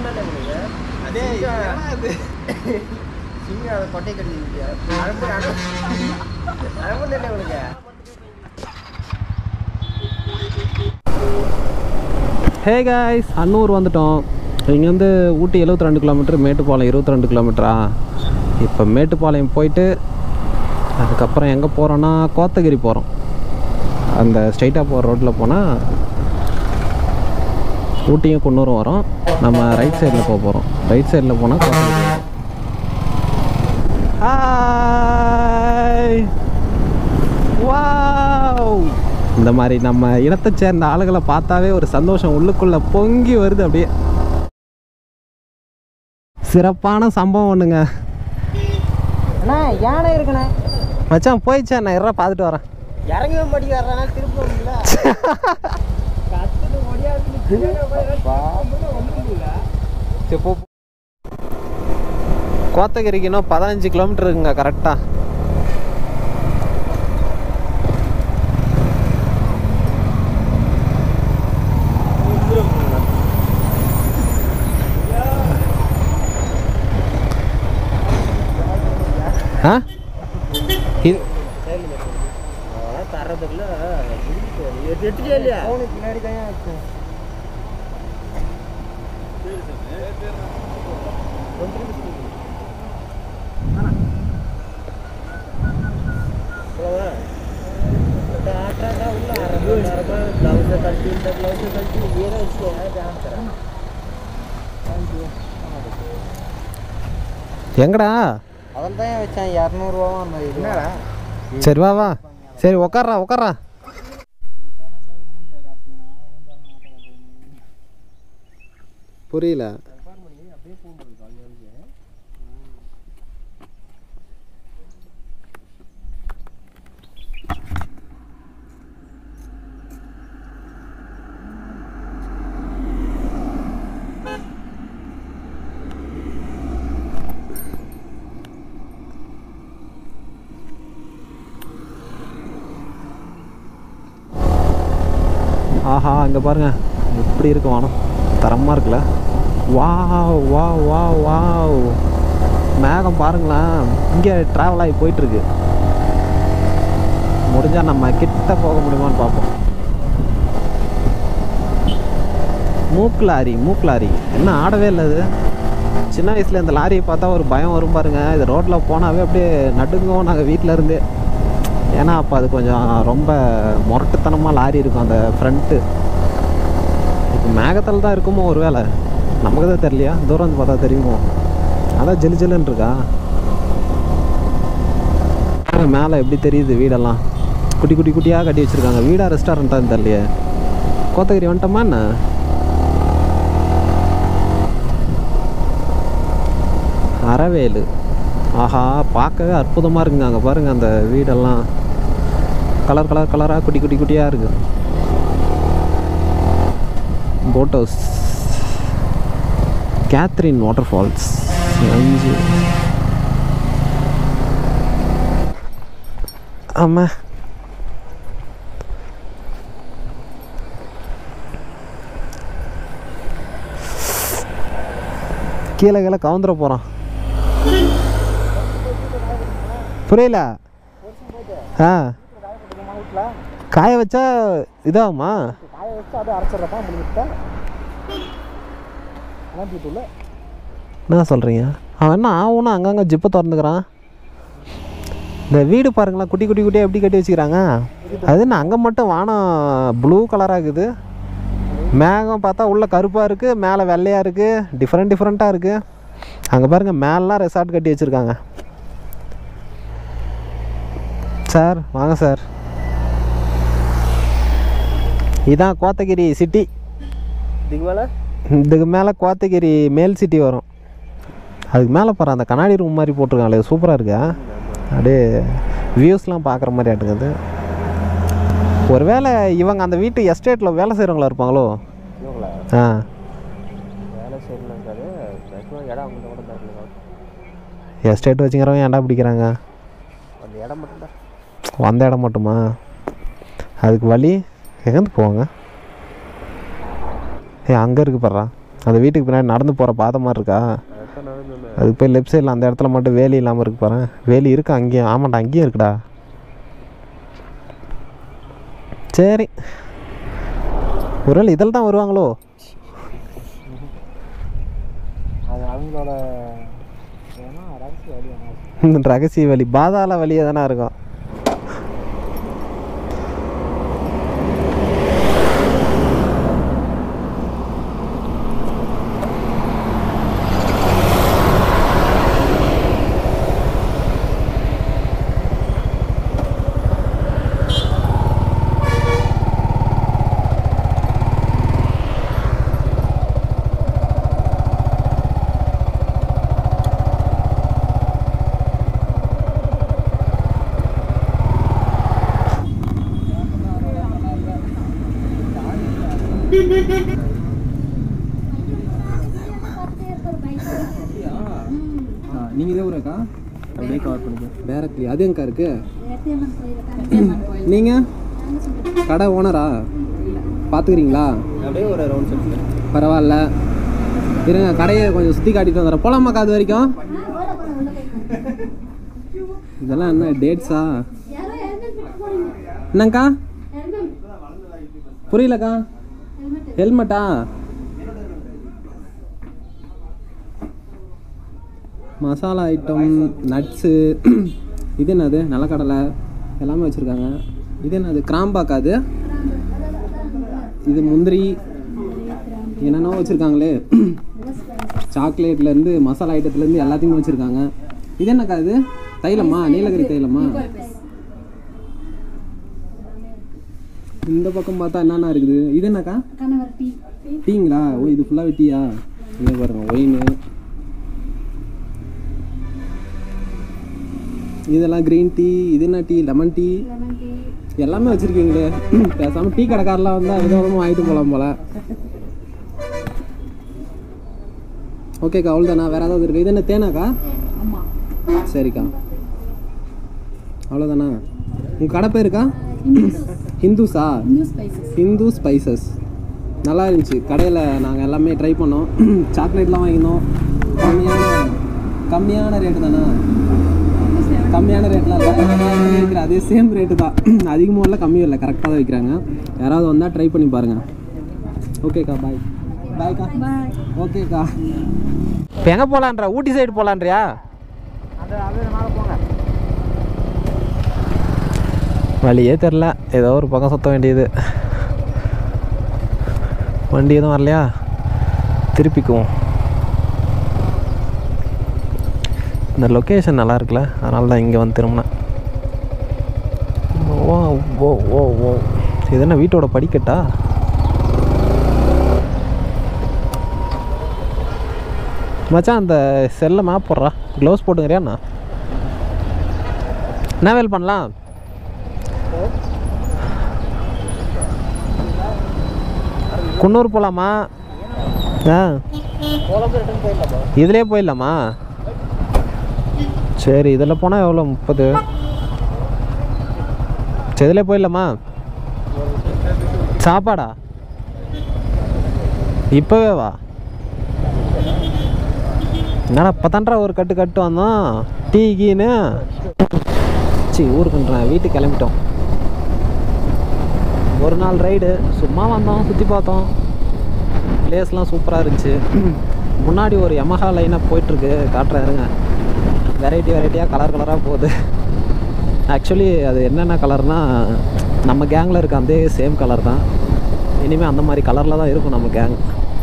தானே உங்களுக்கு அதே என்னடா இது? சிங்கம் அதை கொட்டை கட்டிக்கிட்டியா அழகு அழகு தானே உங்களுக்கு ஹே காய்ஸ் அன்னூர் வந்துட்டோம் இங்கேருந்து ஊட்டி 72 ரெண்டு கிலோமீட்டர் மேட்டுப்பாளையம் இருபத்தி ரெண்டு கிலோமீட்டரா இப்போ மேட்டுப்பாளையம் போயிட்டு அதுக்கப்புறம் எங்கே போகிறோன்னா கோத்தகிரி போகிறோம் அந்த ஸ்ட்ரைட்டாக போகிற ரோட்டில் போனால் ஊட்டியும் குன்னூரும் வரும் நம்ம ரைட் சைடில் போக போகிறோம் ரைட் சைடில் போனால் கோத்தகிரி வரும். ஹாய் வாவ் இந்த மாதிரி நம்ம இனத்தை சேர்ந்த ஆளுகளை பார்த்தாவே ஒரு சந்தோஷம் உள்ளுக்குள்ள பொங்கி வருது அப்படியே சிறப்பான சம்பவம் ஒன்றுங்க அண்ணா யானை இருக்குண்ணே மச்சான் போயிடுச்சா நான் இறா பார்த்துட்டு வரேன் இறங்கவே மாட்டேங்கிறாரா திரும்ப முடியல கத்துட்டு சரி போ கோத்தகிரிக்கு இன்னும் பதினஞ்சு கிலோமீட்டர் இருக்குங்க கரெக்டாக ஆ இது தர்றதுக்குள்ள எட்டுட்டே இல்லையா அவனுக்கு பின்னாடி தான் ஆச்சு எங்கடா அதில் தான் வச்சேன் இரநூறுவாவும் அந்த என்னடா சரி வா வா சரி உக்கார்றா உக்கார்றா புரியல ஆஹா இங்கே பாருங்க எப்படி இருக்கு வானம் தரமாக இருக்குல்ல வா வா வா வாவ் மேகம் பாருங்களேன் இங்கே ட்ராவல் ஆகி போயிட்டுருக்கு முடிஞ்சால் நம்ம கிட்ட போக முடியுமான்னு பார்ப்போம் மூக்கு லாரி மூக்கு லாரி என்ன ஆடவே இல்லை இது சின்ன வயசில் இந்த லாரியை பார்த்தா ஒரு பயம் வரும் பாருங்க இது ரோட்டில் போனாவே அப்படியே நடுங்கும் நாங்கள் வீட்டில் இருந்தே ஏன்னா அப்போ அது கொஞ்சம் ரொம்ப முரட்டுத்தனமாக லாரி இருக்கும் அந்த ஃப்ரண்ட்டு இப்போ மேகத்தில் தான் இருக்குமோ ஒரு வேளை நமக்கு தான் தெரியலையா தூரம் வந்து பார்த்தா தெரியுமோ அதான் ஜிலு ஜிலுன்னு இருக்கா மேலே எப்படி தெரியுது வீடெல்லாம் குட்டி குட்டி குட்டியாக கட்டி வச்சுருக்காங்க வீடா ரெஸ்டாரண்ட்டான்னு தெரியலையே கோத்தகிரி வந்துட்டோமா என்ன அறவேலு ஆஹா பார்க்கவே அற்புதமாக இருக்குங்க அங்கே பாருங்கள் அந்த வீடெல்லாம் கலர் கலர் கலராக குட்டி குட்டி குட்டியாக இருக்கு boat house Catherine waterfalls அஞ்சு ஆமா கீழே கீழே கவுந்துட போகிறான் புரியல ஆ காய வச்சா இதாகுமா காய வச்சு அப்படியே அரைச்சிட்றப்பா முடிஞ்சுட்டா அனுப்பிட்டுள்ள என்ன சொல்கிறீங்க அவன் என்ன ஆகும்னு அங்கங்கே ஜிப்பை திறந்துக்கிறான் இந்த வீடு பாருங்களேன் குட்டி குட்டி குட்டியாக எப்படி கட்டி வச்சுக்கிறாங்க அது என்ன அங்கே மட்டும் வானம் ப்ளூ கலராக இருக்குது மேகம் பார்த்தா உள்ள கருப்பாக இருக்குது மேலே வெள்ளையாக இருக்குது டிஃப்ரெண்ட் டிஃப்ரெண்ட்டாக இருக்குது அங்கே பாருங்கள் மேலாம் ரெசார்ட் கட்டி வச்சுருக்காங்க சார் வாங்க சார் இதான் கோத்தகிரி சிட்டி இதுக்கு மேலே இதுக்கு மேலே கோத்தகிரி மேல் சிட்டி வரும் அதுக்கு மேலே போகிற அந்த கண்ணாடி ரூம் மாதிரி போட்டிருக்காங்களே சூப்பராக இருக்கா அப்படியே வியூஸ்லாம் பார்க்குற மாதிரி ஆட்டுங்குது ஒருவேளை இவங்க அந்த வீட்டு எஸ்டேட்டில் வேலை செய்கிறவங்களா இருப்பாங்களோ இவங்களா ஆ வேலை செய்யணுங்கிறது மேக்ஸிமம் இடம் அவங்க கூட தான் இருக்கு. எஸ்டேட் வச்சுக்கிறவங்க ஏன்டா பிடிக்கிறாங்க அந்த இடம் மட்டும்தான் வந்த இடம் மட்டுமா அதுக்கு வழி எங்கேருந்து போவாங்க ஏ அங்கே இருக்கு பாடுறா அந்த வீட்டுக்கு பின்னாடி நடந்து போகிற பாதை மாதிரி இருக்கா அதான் நடந்தேன் அது போய் லெஃப்ட் சைடில் அந்த இடத்துல மட்டும் வேலி இல்லாமல் இருக்கு பாரு வேலி இருக்கா அங்கேயும் ஆமாண்டா அங்கேயும் இருக்குடா சரி ஒருவேளை இதில் தான் வருவாங்களோ அது அவங்களோட ஏன்னா ரகசிய வழி என்ன இந்த ரகசிய வழி பாதாள வழியே தானே இருக்கும் நீங்கள் இதே ஊராக்கா அப்படியே கவர் பண்ணிக்கோ டேரக்ட்லி அது எங்கக்கா இருக்கு நீங்கள் கடை ஓனரா பார்த்துக்கிறீங்களா அப்படியே ஒரு ரவுண்ட் சொல்லுங்கள் பரவாயில்ல இருங்க கடையை கொஞ்சம் சுற்றி காட்டிட்டு வந்துடுறேன் போலாமாக்கா அது வரைக்கும் இதெல்லாம் என்ன டேட்ஸா என்னங்கக்கா புரியலக்கா ஹெல்மெட்டா மசாலா ஐட்டம் நட்ஸு இது என்னது நிலக்கடலை எல்லாமே வச்சுருக்காங்க இது என்னது கிராம்பாக்கா அது இது முந்திரி என்னென்னவோ வச்சுருக்காங்களே சாக்லேட்லேருந்து மசாலா ஐட்டத்துலேருந்து எல்லாத்தையுமே வச்சுருக்காங்க இது என்னக்கா இது தைலமா நீலகிரி தைலமா இந்த பக்கம் பார்த்தா என்னென்ன இருக்குது இது என்னக்கா டீங்களா ஓ இது ஃபுல்லாகவே டீயா இங்கே பாருங்க ஒயின் இதெல்லாம் க்ரீன் டீ இது என்ன டீ லெமன் டீ எல்லாமே வச்சுருக்கீங்களே பேசாமல் டீ கடைக்காரெலாம் வந்தால் விதவிதமாக வாங்கிட்டு போகலாம் போல ஓகேக்கா அவ்வளோதானா வேறு ஏதாவது இருக்கு இது என்ன தேனாக்கா சரிக்கா அவ்வளோதானா உங்கள் கடை பேருக்கா ஹிந்துஸா ஹிந்து ஸ்பைசஸ் நல்லா இருந்துச்சு கடையில் நாங்கள் எல்லாமே ட்ரை பண்ணோம் சாக்லேட்லாம் வாங்கினோம் கம்மியான கம்மியான ரேட்டு தானே கம்மியான ரேட்டில் இல்லை இருக்கிற அதே சேம் ரேட்டு தான் அதிகமாக இல்லை கம்மியும் இல்லை கரெக்டாக தான் விற்கிறாங்க யாராவது வந்தால் ட்ரை பண்ணி பாருங்கள் ஓகேக்கா பாய் பாய்க்கா ஓகேக்கா இப்போ எங்கே போகலான்றா ஊட்டி சைடு போகலான்றியா அந்த அது மேலே போங்க வழியே தெரில ஏதோ ஒரு பக்கம் சுத்த வேண்டியது வண்டி எதுவும் வரலையா திருப்பிக்குவோம் இந்த லொக்கேஷன் நல்லா இருக்குல்ல அதனால தான் இங்கே வந்து திரும்பினேன் ஓ ஓ ஓ ஓ இது என்ன வீட்டோட படிக்கட்டா மச்சான் அந்த செல்ல மேப் போடுறா க்ளவுஸ் போட்டுங்கிறியாண்ணா என்ன வேல் பண்ணலாம் குன்னூர் போகலாமா ஆ போலாம் ரிட்டன் போயிடலாமா இதுலேயே போயிடலாமா சரி இதில் போனால் எவ்வளோ முப்பது சரி இதிலே போயிடலாமா சாப்பாடா இப்போவே வா என்னடா இப்போ ஒரு கட்டு கட்டு வந்தோம் டீ கீன்னு சி ஊருக்குன்றேன் வீட்டுக்கு கிளம்பிட்டோம் ஒரு நாள் ரைடு சும்மா வந்தோம் சுற்றி பார்த்தோம் பிளேஸ்லாம் சூப்பராக இருந்துச்சு முன்னாடி ஒரு யமஹா லைனாக போயிட்டுருக்கு காட்டுறேன் இருங்க வெரைட்டி வெரைட்டியாக கலர் கலராக போகுது ஆக்சுவலி அது என்னென்ன கலர்னால் நம்ம கேங்கில் இருக்க அதே சேம் கலர் தான் இனிமேல் அந்த மாதிரி கலரில் தான் இருக்கும் நம்ம கேங்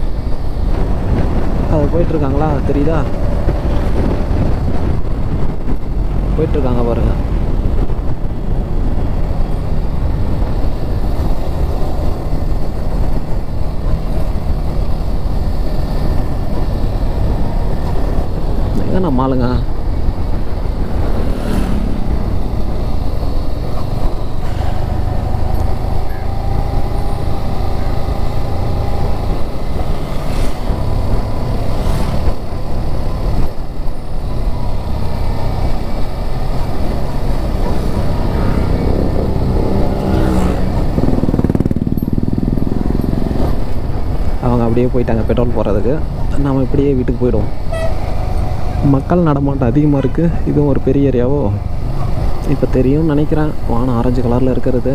அது போயிட்டுருக்காங்களா தெரியுதா போயிட்டுருக்காங்க பாருங்க எங்க நம்ம ஆளுங்க அவங்க அப்படியே போயிட்டாங்க பெட்ரோல் போடுறதுக்கு நம்ம இப்படியே வீட்டுக்கு போயிடுவோம் மக்கள் நடமாட்டம் அதிகமாக இருக்குது இதுவும் ஒரு பெரிய ஏரியாவோ இப்போ தெரியும்னு நினைக்கிறேன் வானம் ஆரஞ்சு கலரில் இருக்கிறது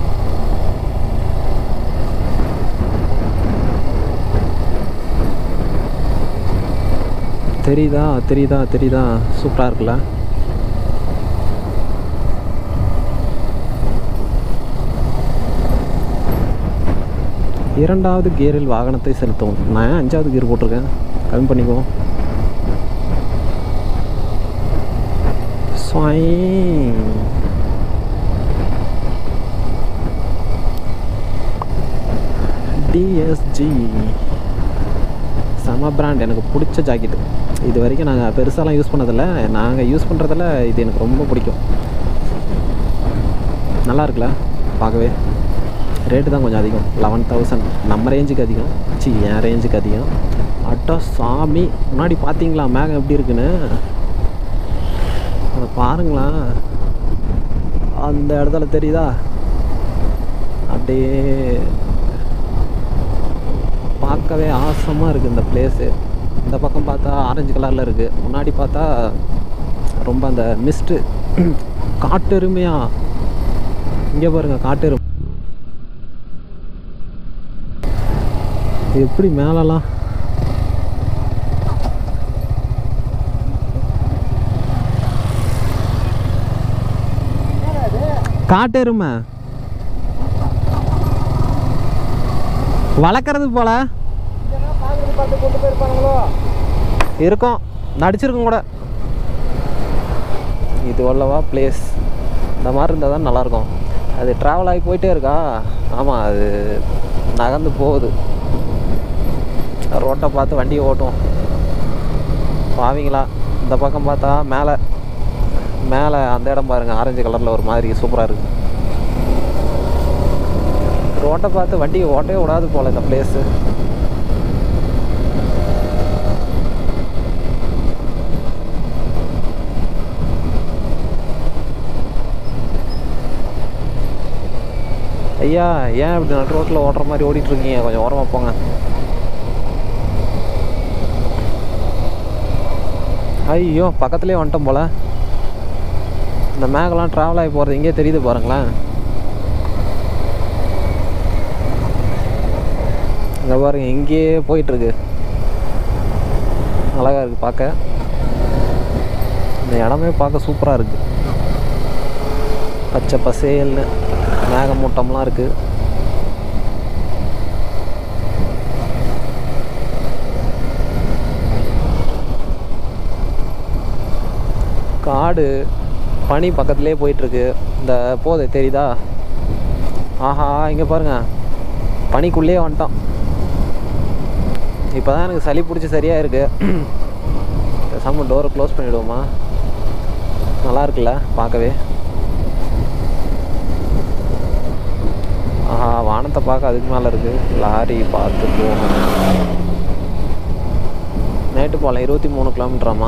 தெரியுதா தெரியுதா தெரியுதா சூப்பராக இருக்குல்ல இரண்டாவது கியரில் வாகனத்தை செலுத்தவும் நான் ஏன் அஞ்சாவது கியர் போட்டிருக்கேன் கம்மி பண்ணிக்கோ ஸ்வைங். டிஎஸ்ஜி செம பிராண்ட் எனக்கு பிடிச்ச ஜாக்கெட்டு இது வரைக்கும் நாங்கள் பெருசாலாம் யூஸ் பண்ணதில்ல நாங்கள் யூஸ் பண்ணுறதில் இது எனக்கு ரொம்ப பிடிக்கும் நல்லா இருக்குல்ல பார்க்கவே ரேட்டு தான் கொஞ்சம் அதிகம் லெவன் தௌசண்ட் நம்ம ரேஞ்சுக்கு அதிகம் சி என் ரேஞ்சுக்கு அதிகம் அட்டா சாமி முன்னாடி பார்த்தீங்களா மேகம் எப்படி இருக்குன்னு அதை பாருங்களா அந்த இடத்துல தெரியுதா அப்படியே பார்க்கவே ஆசமாக இருக்குது இந்த பிளேஸு இந்த பக்கம் பார்த்தா ஆரஞ்சு கலரில் இருக்குது முன்னாடி பார்த்தா ரொம்ப அந்த மிஸ்ட்டு காட்டெருமையா இங்கே பாருங்க காட்டெரும் எப்படி மேலலாம் காட்டெருமை வளர்க்குறது போல இருக்கும் நடிச்சிருக்கும் கூட இது உள்ளவா பிளேஸ் இந்த மாதிரி இருந்தால் தான் நல்லாயிருக்கும் அது ட்ராவல் ஆகி போயிட்டே இருக்கா ஆமாம் அது நகர்ந்து போகுது ரோட்டை பார்த்து வண்டியை ஓட்டும் பாவீங்களா இந்த பக்கம் பார்த்தா மேலே மேலே அந்த இடம் பாருங்கள் ஆரஞ்சு கலரில் ஒரு மாதிரி சூப்பராக இருக்குது ரோட்டை பார்த்து வண்டியை ஓட்டவே விடாது போல் இந்த பிளேஸு ஐயா ஏன் இப்படி நடு ரோட்டில் ஓட்டுற மாதிரி ஓடிட்டு இருக்கீங்க கொஞ்சம் ஓரமாக போங்க ஐயோ பக்கத்துலேயே வந்துட்டோம் போல இந்த மேகலாம் ட்ராவல் ஆகி போகிறது இங்கே தெரியுது பாருங்களேன் இங்கே பாருங்க இங்கேயே போயிட்டுருக்கு அழகாக இருக்குது பார்க்க இந்த இடமே பார்க்க சூப்பராக இருக்குது பச்சை பசேல்னு மேகமூட்டம்லாம் இருக்குது காடு பனி பக்கத்துலேயே போயிட்டுருக்கு இந்த போதை தெரியுதா ஆஹா இங்கே பாருங்க பனிக்குள்ளேயே வந்துட்டோம் இப்போ தான் எனக்கு சளி பிடிச்சி சரியாக இருக்குது பேசாமல் டோரை க்ளோஸ் பண்ணிவிடுவோமா நல்லா இருக்குல்ல பார்க்கவே ஆஹா வானத்தை பார்க்க அதுக்கு மேலே இருக்குது லாரி பார்த்து போகணும் நைட்டு போகலாம் இருபத்தி மூணு கிலோமீட்டராமா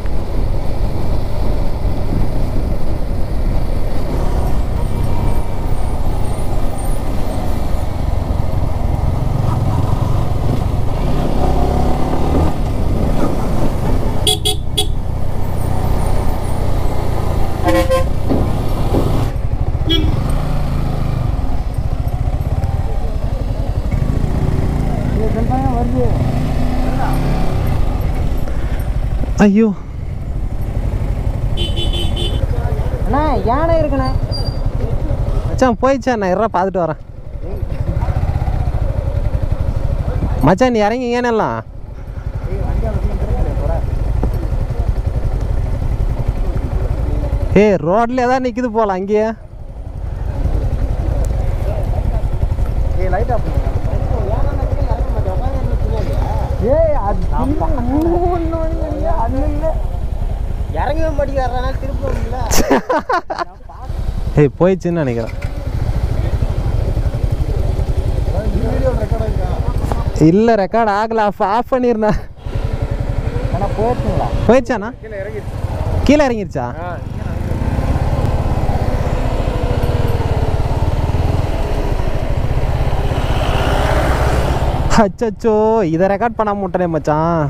ஐயோ அண்ணா யானை இருக்குண்ணே மச்சான் போயிடுச்சா நான் இறா பார்த்துட்டு வரேன் மச்சான் நீ இறங்கி ஏனெல்லாம் ஏய் ரோட்ல தான் நிற்கிது போகலாம் அங்கேயே ஏய் லைட் ஆஃப் ஏய் அது இறங்கவே மாட்டேங்கிறாங்க திருப்பி ஏய் போயிடுச்சுன்னு நினைக்கிறேன் வீடியோ ரெக்கார்ட் ஆயிருக்கா இல்லை ரெக்கார்ட் ஆகல ஆஃப் ஆஃப் பண்ணியிருந்தேன் ஆனால் போயிருச்சுங்களா போயிடுச்சாண்ணா கீழே இறங்கி கீழே இறங்கிருச்சா அச்சச்சோ இதை ரெக்கார்ட் பண்ண முட்டனே மச்சான்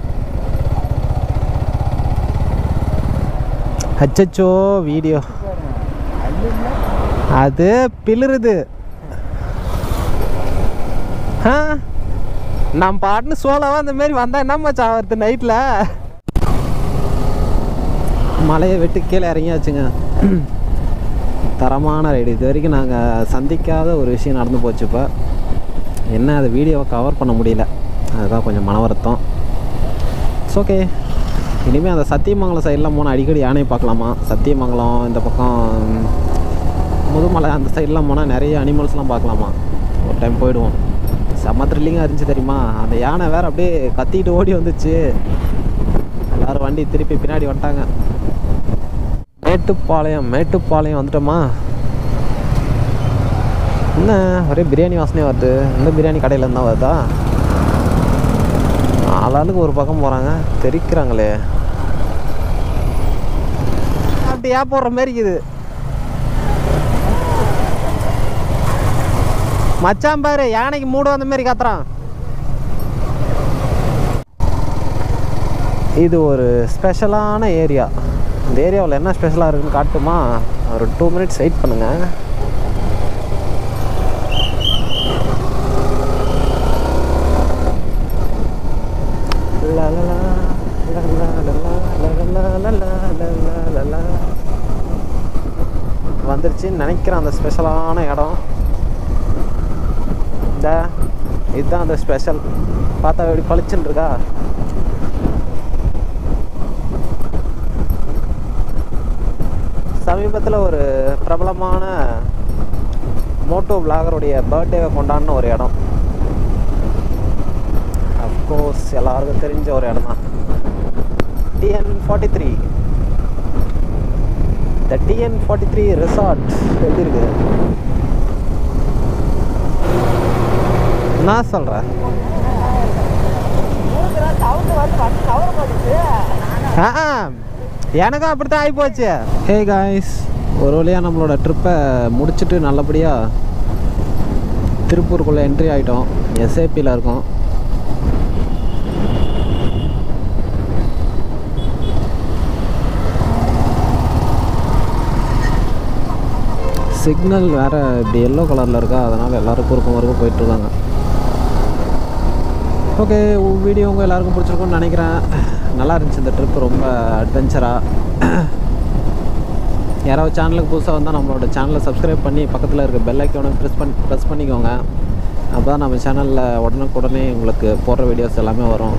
அச்சச்சோ வீடியோ அது பிளிருது ஆ நான் பாட்டுன்னு சோலவா அந்த மாதிரி வந்தா என்ன மச்சான் வருது நைட்டில் மலையை விட்டு கீழே இறங்கியாச்சுங்க தரமான ரைடு இது வரைக்கும் நாங்கள் சந்திக்காத ஒரு விஷயம் நடந்து போச்சு இப்போ என்ன அது வீடியோவை கவர் பண்ண முடியல அதுதான் கொஞ்சம் மன வருத்தம் இட்ஸ் ஓகே இனிமேல் அந்த சத்தியமங்கலம் சைடெலாம் போனால் அடிக்கடி யானை பார்க்கலாமா சத்தியமங்கலம் இந்த பக்கம் முதுமலை அந்த சைட்லாம் போனால் நிறைய அனிமல்ஸ்லாம் பார்க்கலாமா ஒரு டைம் போயிடுவோம் செம்ம த்ரில்லிங்காக இருந்துச்சு தெரியுமா அந்த யானை வேற அப்படியே கத்திட்டு ஓடி வந்துச்சு எல்லாரும் வண்டி திருப்பி பின்னாடி வந்துட்டாங்க மேட்டுப்பாளையம் மேட்டுப்பாளையம் வந்துட்டோமா என்ன ஒரே பிரியாணி வாசனையாக வருது இந்த பிரியாணி கடையில் இருந்தால் வருதா ஆளாளுக்கு ஒரு பக்கம் போகிறாங்க தெரிக்கிறாங்களே அப்படி ஏன் போடுற மாதிரி இருக்குது மச்சான் பாரு யானைக்கு மூடு வந்த மாதிரி கத்துறான் இது ஒரு ஸ்பெஷலான ஏரியா இந்த ஏரியாவில் என்ன ஸ்பெஷலாக இருக்குன்னு காட்டுமா ஒரு டூ மினிட்ஸ் வெயிட் பண்ணுங்க லா லா லா, லா லா லா லா, லா லா லா லா லா லா லா லா. வந்துருச்சுன்னு நினைக்கிறேன் அந்த ஸ்பெஷலான இடம் இந்த இதுதான் அந்த ஸ்பெஷல் பார்த்தா எப்படி பளிச்சுன்னு இருக்கா சமீபத்தில் ஒரு பிரபலமான மோட்டோ விளாகருடைய பர்த்டேவை கொண்டாடின ஒரு இடம் அஃப்கோர்ஸ் எல்லாருக்கும் தெரிஞ்ச ஒரு இடம் தான் TN forty three the TN forty three resort எப்படி இருக்குது நான் சொல்கிறேன் ஆ எனக்கும் அப்படித்தான் ஆகிப்போச்சு ஹே காய்ஸ் ஒரு வழியாக நம்மளோட ட்ரிப்பை முடிச்சுட்டு நல்லபடியாக திருப்பூருக்குள்ளே என்ட்ரி ஆகிட்டோம் எஸ்ஏபியில் இருக்கோம் சிக்னல் வேறு இப்படி எல்லோ கலரில் இருக்கா அதனால் எல்லோரும் குறுக்கும் வரைக்கும் போயிட்டுருக்காங்க ஓகே வீடியோ உங்கள் எல்லாருக்கும் பிடிச்சிருக்கும்னு நினைக்கிறேன் நல்லா இருந்துச்சு இந்த ட்ரிப் ரொம்ப அட்வென்ச்சராக யாராவது சேனலுக்கு புதுசாக வந்தால் நம்மளோட சேனலை சப்ஸ்கிரைப் பண்ணி பக்கத்தில் இருக்க பெல் ஐக்கானை ப்ரெஸ் பண்ணி ப்ரெஸ் பண்ணிக்கோங்க அப்போ தான் நம்ம சேனலில் உடனுக்குடனே உங்களுக்கு போடுற வீடியோஸ் எல்லாமே வரும்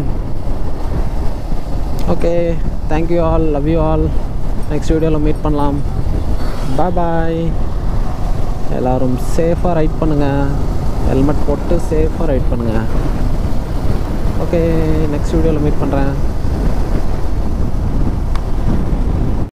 okay thank you all love you all next வீடியோவில் மீட் பண்ணலாம் பாய் பாய் எல்லோரும் சேஃபாக ரைட் பண்ணுங்கள் ஹெல்மெட் போட்டு சேஃபாக ரைட் பண்ணுங்கள் ஓகே நெக்ஸ்ட் வீடியோவில் மீட் பண்ணுறேன்